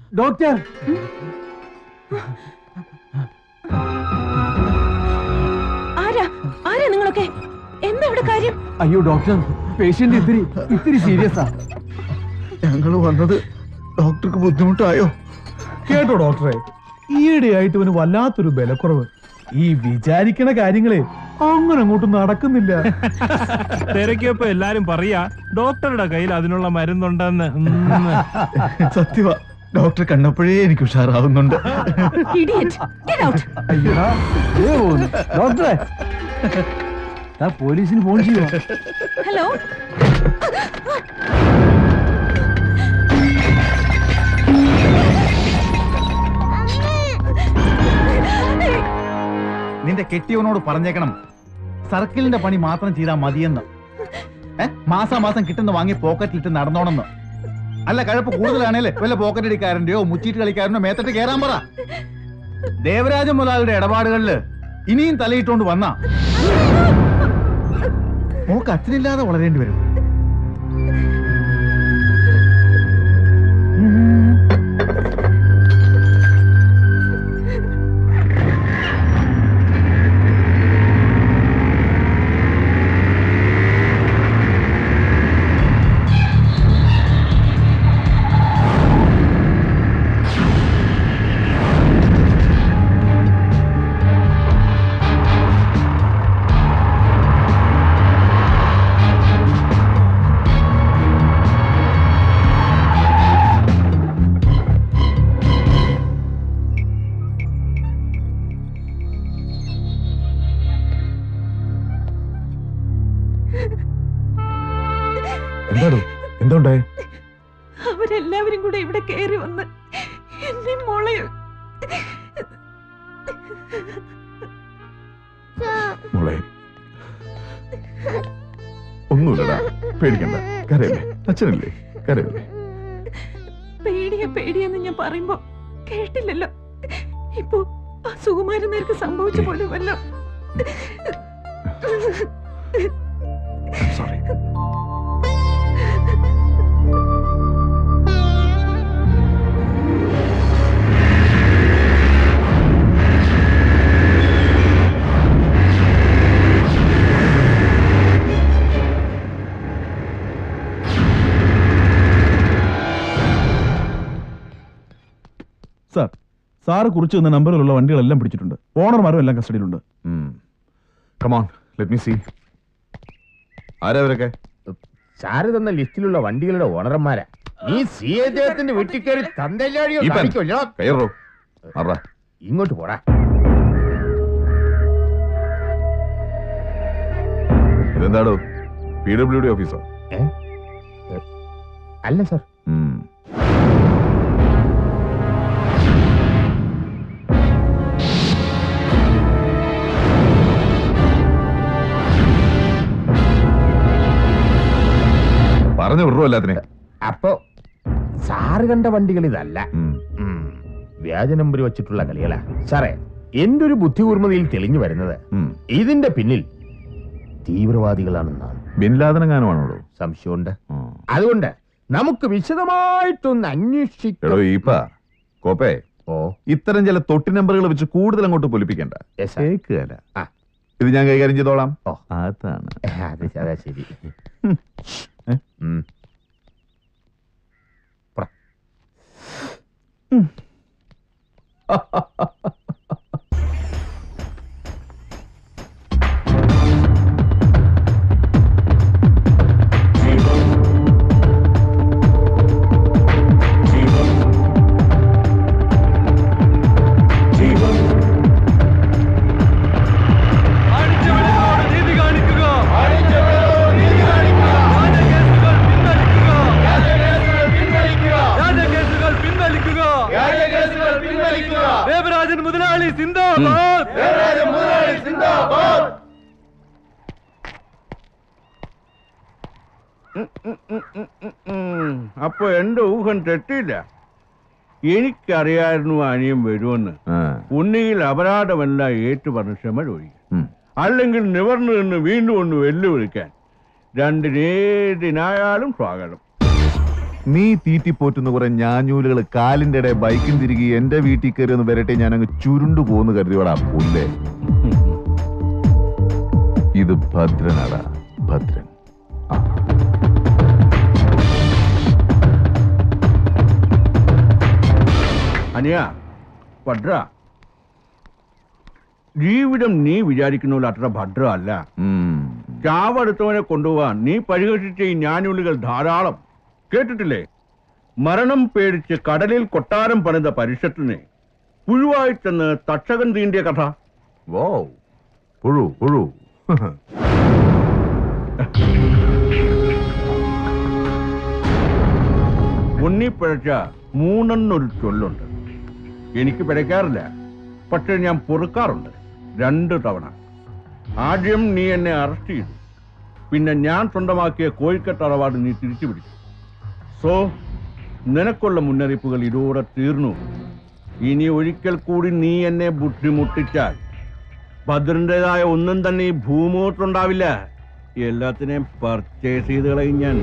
Doctor ആരാ ആരാ നിങ്ങളൊക്കെ എന്താ ഇവിടെ കാര്യം അയ്യോ ഡോക്ടർ പേഷ്യന്റ് ഇത്തിരി ഇത്തിരി സീരിയസാ ഞങ്ങൾ വന്നത് ഡോക്ടർക്ക് ബുദ്ധിമുട്ടായോ കേട്ടോ ഡോക്ടറെ ഈയിടെയായിട്ട് ഇവന് വല്ലാത്തൊരു ബലക്കുറവ് ഈ വിചാരിക്കണ കാര്യങ്ങളെ അങ്ങനെ അങ്ങോട്ട് നടക്കുന്നില്ല തിരക്കിയപ്പോ എല്ലാരും പറയാ ഡോക്ടറുടെ കയ്യിൽ അതിനുള്ള മരുന്നുണ്ടെന്ന് ഉം. സത്യവ ഡോക്ടർ കണ്ടപ്പോഴേ എനിക്ക് ഉഷാറാവുന്നുണ്ട് ഇഡിയറ്റ് ഗെറ്റ് ഔട്ട് അയ്യടാ ദേ പോകുന്നു. ഡോക്ടറെ ഞാൻ പോലീസിന് ഫോൺ ചെയ്യുമോ ഹലോ നിന്റെ കെട്ടിയവനോട് പറഞ്ഞേക്കണം സർക്കിളിന്റെ പണി മാത്രം ചെയ്താൽ മതിയെന്ന് ഏ മാസാമാസം കിട്ടുന്ന വാങ്ങി പോക്കറ്റിലിട്ട് നടന്നോണെന്ന് അല്ല കഴപ്പ് കൂടുതലാണേലേ വല്ല പോക്കറ്റ് അടിക്കാരന്റെയോ മുച്ചീട്ട് കളിക്കാരനോ മേത്തിട്ട് കേറാൻ പറ ദേവരാജ മുതലാളിയുടെ ഇടപാടുകളില് ഇനിയും തലയിട്ടുകൊണ്ട് വന്നാ മോക്ക് അച്ഛനില്ലാതെ വളരേണ്ടി വരും എന്താടോ എന്തുണ്ടായി അവരെല്ലാവരും കൂടെ ഇവിടെ കയറി വന്ന് എന്നെ മോളെ മോളെ ഒന്നുമില്ലടാ പേടിക്കണ്ട കരയല്ലേ അച്ഛനല്ലേ കരയല്ലേ പേടിയ പേടിയെന്ന് ഞാൻ പറയുമ്പോ കേട്ടില്ലല്ലോ ഇപ്പൊ ആ സുകുമാരൻ നേർക്ക് സംഭവിച്ച പോലെ വല്ലോ സോറി സാർ സാറ് കുറിച്ച് തന്ന നമ്പറിലുള്ള വണ്ടികളെല്ലാം പിടിച്ചിട്ടുണ്ട് ഓണർമാരും എല്ലാം കസ്റ്റഡിയിലുണ്ട് കമോൺ ലെറ്റ് മീ സീ ആരാ അവരൊക്കെ സാറ് തന്ന ലിസ്റ്റിലുള്ള വണ്ടികളുടെ ഓണർമാരാ നീ സി എ ജയത്തിന്റെ വീട്ടിൽ കയറി തന്തല്ലാടിയോ ഈ പൻ. കാണിക്കുമല്ലോ കയറോ ആറാ ഇങ്ങോട്ട് പോടാ ഇതെന്താടോ പി ഡബ്ല്യു ഡി ഓഫീസോ അല്ല സാർ പറഞ്ഞു വിടറോ എല്ലാത്തിനെ അപ്പോ സാറ് കണ്ട വണ്ടികൾ ഇതല്ല ഉം. വ്യാജ നമ്പർ വെച്ചിട്ടുള്ള കളികളാ സാറേ എന്റെ ഒരു ബുദ്ധി കൂർമ്മതയിൽ തെളിഞ്ഞു വരുന്നത് ഇതിന്റെ പിന്നിൽ തീവ്രവാദികളാണെന്നാണ് ബിൻലാദനങ്ങാനുമാണോ സംശയമുണ്ട് അതുകൊണ്ട് നമുക്ക് വിശദമായിട്ടൊന്ന് അന്വേഷിക്കാം എടോ ഈപ്പ കോപ്പേ ഓ ഇത്തരം ചില തൊട്ടി നമ്പറുകൾ വെച്ച് കൂടുതൽ അങ്ങോട്ട് പൊലിപ്പിക്കണ്ട Yes, sir. കേക്കുകയല്ല ആ. ഇത് ഞാൻ കൈകാര്യം ചെയ്തോളാം ഓ. അതാണ് അത് അതാ ശരി ഏ? ഉം. നീതി കാണിക്കുക രാജകേസുകൾ പിൻവലിക്കുക ദേവരാജൻ മുതലാളി സിന്ദാബാദ് അപ്പൊ എന്റെ ഊഹം തെറ്റില്ല എനിക്കറിയായിരുന്നു അനിയൻ വരുമെന്ന് ഉണ്ണിയിൽ അപരാധമെല്ലാം ഏറ്റു പറഞ്ഞ ക്ഷമ ചോദിക്കും അല്ലെങ്കിൽ നിവർന്നു നിന്ന് വീണ്ടും ഒന്ന് വെല്ലുവിളിക്കാൻ രണ്ടിനേതിനായാലും സ്വാഗതം നീ തീറ്റിപ്പോറ്റുന്ന കുറെ ഞാഞ്ഞൂലുകൾ കാലിന്റെ ഇടയിൽ ബൈക്കും തിരികെ എന്റെ വീട്ടിൽ കയറി ഒന്ന് വരട്ടെ ഞാൻ അങ്ങ് ചുരുണ്ടു പോന്ന് കരുതിയോടാ പുല്ലേ ഇത് ഭദ്രനാടാ ഭദ്രൻ ആ. അനിയ ഭദ്ര ജീവിതം നീ വിചാരിക്കുന്ന പോലെ അത്ര ഭദ്ര അല്ല ഉം. ചാവടുത്തവനെ കൊണ്ടുപോവാൻ നീ പരിഹസിച്ച ഈ ഞാനുള്ളികൾ ധാരാളം കേട്ടിട്ടില്ലേ മരണം പേടിച്ച് കടലിൽ കൊട്ടാരം പണിത പരിഷത്തിനെ പുഴുവായി ചെന്ന് തക്ഷകൻ തീണ്ടിയ കഥ വോ പുഴു പുഴു ഉണ്ണി പിഴച്ച മൂന്നെണ്ണൊരു ചൊല്ലുണ്ട് എനിക്ക് പിഴയ്ക്കാറില്ല പക്ഷെ ഞാൻ പൊറുക്കാറുണ്ട് രണ്ട് തവണ ആദ്യം നീ എന്നെ അറസ്റ്റ് ചെയ്തു പിന്നെ ഞാൻ സ്വന്തമാക്കിയ കോഴിക്കട്ട് അറവാട് നീ തിരിച്ചു പിടിച്ചു സോ നിനക്കുള്ള മുന്നറിയിപ്പുകൾ ഇതോടെ തീർന്നു ഇനി ഒരിക്കൽ കൂടി നീ എന്നെ ബുദ്ധിമുട്ടിച്ചാൽ ഭദ്രന്റേതായ ഒന്നും തന്നെ ഈ ഭൂമുഖത്തുണ്ടാവില്ല എല്ലാത്തിനെയും പർച്ചേസ് ചെയ്ത് കളയും ഞാൻ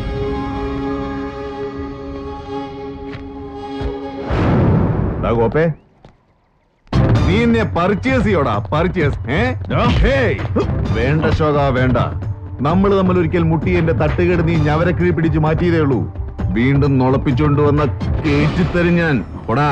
ഡാ ഗോപേ നീ എന്നെ പർച്ചേസ് ചെയ്യോടാ പർച്ചേസ് ഹേയ് വേണ്ട ശോക വേണ്ട നമ്മൾ തമ്മിൽ ഒരിക്കൽ മുട്ടി എന്റെ തട്ടുകേട് നീ ഞവരക്കിഴി പിടിച്ച് മാറ്റിയതേ ഉള്ളൂ വീണ്ടും നുളപ്പിച്ചുകൊണ്ട് വന്ന കേറ്റിത്തരും ഞാൻ കൊടാ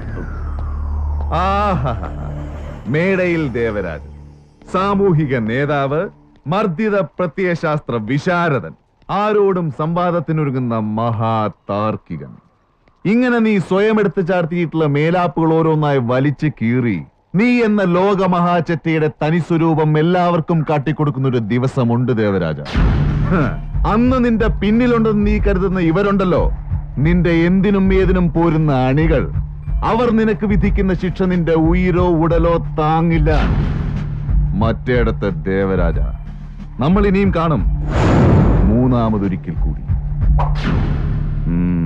ആഹാ മേടയിൽ ദേവരാജ് സാമൂഹിക നേതാവ് മർദ്ദിത പ്രത്യയശാസ്ത്ര വിശാരദൻ ആരോടും സംവാദത്തിനൊരുങ്ങുന്ന മഹാതാർക്കികൻ ഇങ്ങനെ നീ സ്വയം എടുത്തു ചാർത്തിയിട്ടുള്ള മേലാപ്പുകൾ ഓരോന്നായി വലിച്ചു കീറി നീ എന്ന ലോകമഹാചറ്റയുടെ തനിസ്വരൂപം എല്ലാവർക്കും കാട്ടിക്കൊടുക്കുന്ന ഒരു ദിവസമുണ്ട് ദേവരാജ ഹ്, അന്ന് നിന്റെ പിന്നിലുണ്ടെന്ന് നീ കരുതുന്ന ഇവരുണ്ടല്ലോ നിന്റെ എന്തിനും ഏതിനും പോരുന്ന അണികൾ അവർ നിനക്ക് വിധിക്കുന്ന ശിക്ഷ നിന്റെ ഉയിരോ ഉടലോ താങ്ങില്ല മറ്റേടത്ത് ദേവരാജ നമ്മൾ ഇനിയും കാണും മൂന്നാമതൊരിക്കൽ കൂടി ഉം.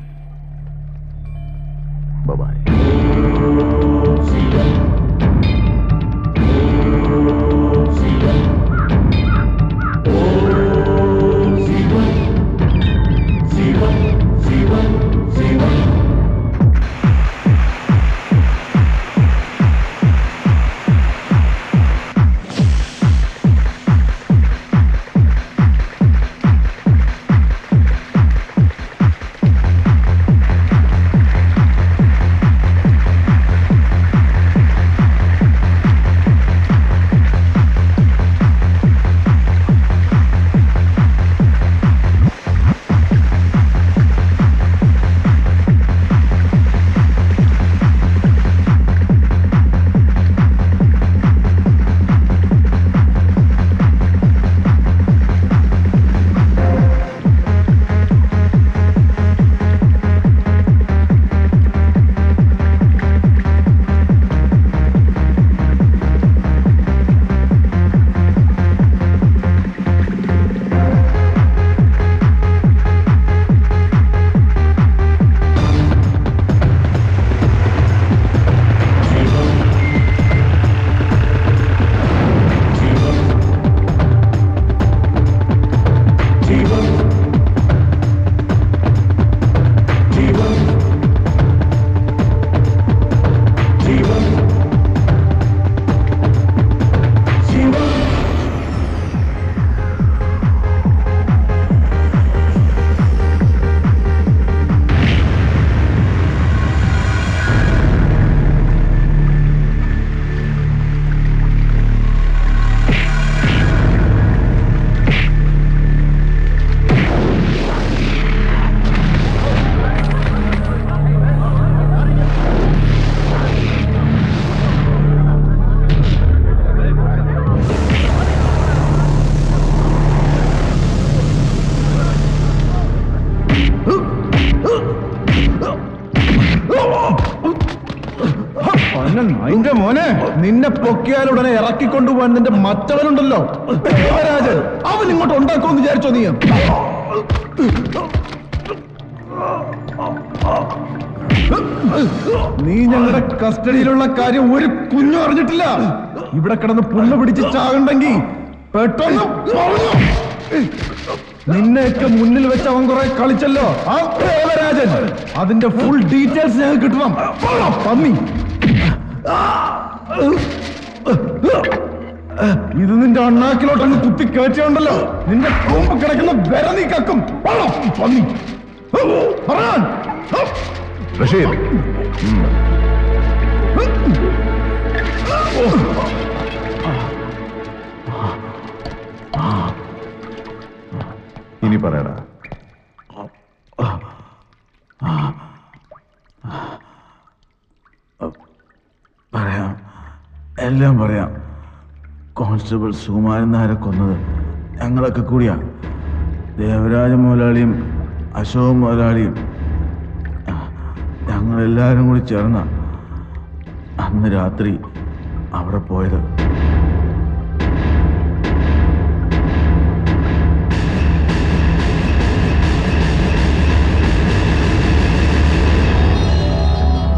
Bye-bye. അതിന്റെ മോനെ നിന്നെ പൊക്കിയാൽ ഉടനെ ഇറക്കിക്കൊണ്ടുപോകാൻ നിന്റെ മറ്റവനുണ്ടല്ലോ ദേവരാജൻ അവൻ ഇങ്ങോട്ട് ഉണ്ടാക്കുമെന്ന് വിചാരിച്ചോ നീ നീ ഞങ്ങളുടെ കസ്റ്റഡിയിലുള്ള കാര്യം ഒരു കുഞ്ഞു അറിഞ്ഞിട്ടില്ല ഇവിടെ കിടന്ന് പുണ്ണ് പിടിച്ച് ചാകണ്ടെങ്കിൽ പെട്ടെന്ന് പറഞ്ഞു നിന്നെയൊക്കെ മുന്നിൽ വെച്ച് അവൻ കുറെ കളിച്ചല്ലോ ആ ദേവരാജൻ അതിന്റെ ഫുൾ ഡീറ്റെയിൽസ് ഞങ്ങൾക്ക് കിട്ടണം പോടാ, പന്നി ഇത് നിന്റെ അണ്ണാക്കിലോട്ട് അങ്ങ് കുത്തി കയറ്റിയുണ്ടല്ലോ നിന്റെ കൂമ്പ് കിടക്കുന്ന വിര നീ കക്കും പോടാ, പന്നി പറയാൻ റഷീദ് ഇനി പറയടാ പറയാം എല്ലാം പറയാം കോൺസ്റ്റബിൾ സുകുമാരൻ നായരെ കൊന്നത് ഞങ്ങളൊക്കെ കൂടിയാ ദേവരാജ മുതലാളിയും അശോക് മുതലാളിയും ഞങ്ങളെല്ലാവരും കൂടി ചേർന്ന അന്ന് രാത്രി അവിടെ പോയത്